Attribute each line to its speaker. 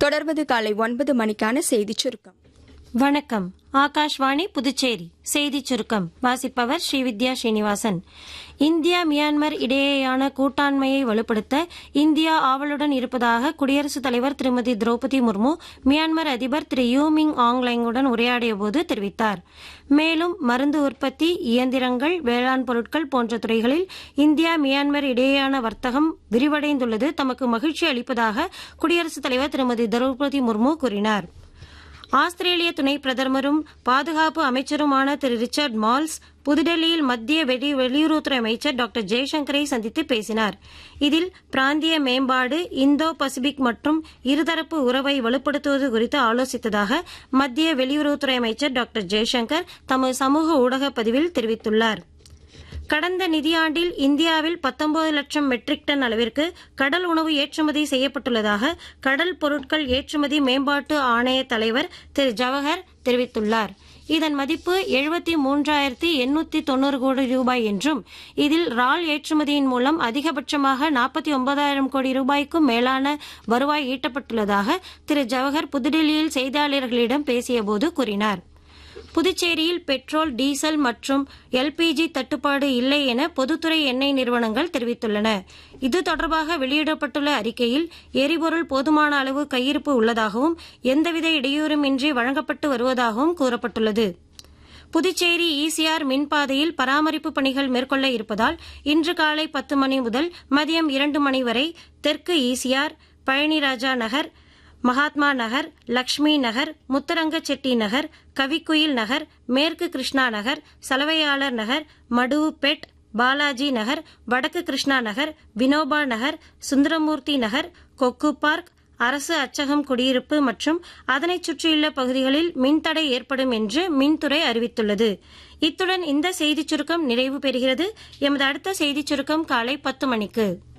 Speaker 1: தொடர்வது காலை ஒன்பது மணிக்கான செய்திச் சுருக்கம்
Speaker 2: வணக்கம் ஆகாஷ்வாணி புதுச்சேரி செய்திச் சுருக்கம் வாசிப்பவர் ஸ்ரீவித்யா ஸ்ரீனிவாசன் இந்தியா மியான்மர் இடையேயான கூட்டாண்மையை வலுப்படுத்த இந்தியா ஆவலுடன் இருப்பதாக குடியரசுத் தலைவர் திருமதி திரௌபதி முர்மு மியான்மர் அதிபர் திரு யூமிங் ஆங்லைங்குடன் உரையாடிய போது தெரிவித்தார் மேலும் மருந்து உற்பத்தி இயந்திரங்கள் வேளாண் பொருட்கள் போன்ற துறைகளில் இந்தியா மியான்மர் இடையேயான வர்த்தகம் விரிவடைந்துள்ளது தமக்கு மகிழ்ச்சி அளிப்பதாக குடியரசுத் தலைவர் திருமதி திரௌபதி முர்மு கூறினார் ஆஸ்திரேலிய துணை பிரதமரும் பாதுகாப்பு அமைச்சருமான திரு ரிச்சர்ட் மால்ஸ் புதுடெல்லியில் மத்திய வெளி வெளியுறவுத்துறை அமைச்சர் டாக்டர் ஜெய்சங்கரை சந்தித்து பேசினார் இதில் பிராந்திய மேம்பாடு இந்தோ பசிபிக் மற்றும் இருதரப்பு உறவை வலுப்படுத்துவது குறித்து ஆலோசித்ததாக மத்திய வெளியுறவுத்துறை அமைச்சர் டாக்டர் ஜெய்சங்கர் தமது சமூக ஊடக பதிவில் தெரிவித்துள்ளார் கடந்த நிதியாண்டில் இந்தியாவில் 19 லட்சம் மெட்ரிக் டன் அளவிற்கு கடல் உணவு ஏற்றுமதி செய்யப்பட்டுள்ளதாக கடல் பொருட்கள் ஏற்றுமதி மேம்பாட்டு ஆணைய தலைவர் திரு ஜவஹர் தெரிவித்துள்ளார் இதன் மதிப்பு எழுபத்தி மூன்றாயிரத்தி எண்ணூத்தி தொண்ணூறு கோடி ரூபாய் என்றும் இதில் ரால் ஏற்றுமதியின் மூலம் அதிகபட்சமாக நாற்பத்தி ஒன்பதாயிரம் கோடி ரூபாய்க்கும் மேலான வருவாய் ஈட்டப்பட்டுள்ளதாக திரு ஜவஹர் புதுடில்லியில் செய்தியாளர்களிடம் பேசியபோது கூறினார் புதுச்சேரியில் பெட்ரோல் டீசல் மற்றும் எல்பிஜி தட்டுப்பாடு இல்லை என பொதுத்துறை எண்ணெய் நிறுவனங்கள் தெரிவித்துள்ளன இது தொடர்பாக வெளியிடப்பட்டுள்ள அறிக்கையில் எரிபொருள் போதுமான அளவு கையிருப்பு உள்ளதாகவும் எந்தவித இடையூறுமின்றி வழங்கப்பட்டு வருவதாகவும் கூறப்பட்டுள்ளது புதுச்சேரி ஈசிஆர் மின்பாதையில் பராமரிப்பு பணிகள் மேற்கொள்ள இருப்பதால் இன்று காலை பத்து மணி முதல் மதியம் இரண்டு மணி வரை தெற்கு ஈசிஆர் பழனிராஜா நகர் மகாத்மா நகர் லக்ஷ்மி நகர் முத்தரங்க செட்டி நகர் கவிக்குயில் நகர் மேற்கு கிருஷ்ணா நகர் சலவையாளர் நகர் மடுவுப்பேட் பாலாஜி நகர் வடக்கு கிருஷ்ணா நகர் வினோபா நகர் சுந்தரமூர்த்தி நகர் கொக்கு பார்க் அரசு அச்சகம் குடியிருப்பு மற்றும் அதனைச் சுற்றியுள்ள பகுதிகளில் மின்தடை ஏற்படும் என்று மின்துறை அறிவித்துள்ளது இத்துடன் இந்த செய்திச் சுருக்கம் நிறைவு பெறுகிறது எமது அடுத்த செய்திச் சுருக்கம் காலை பத்து மணிக்கு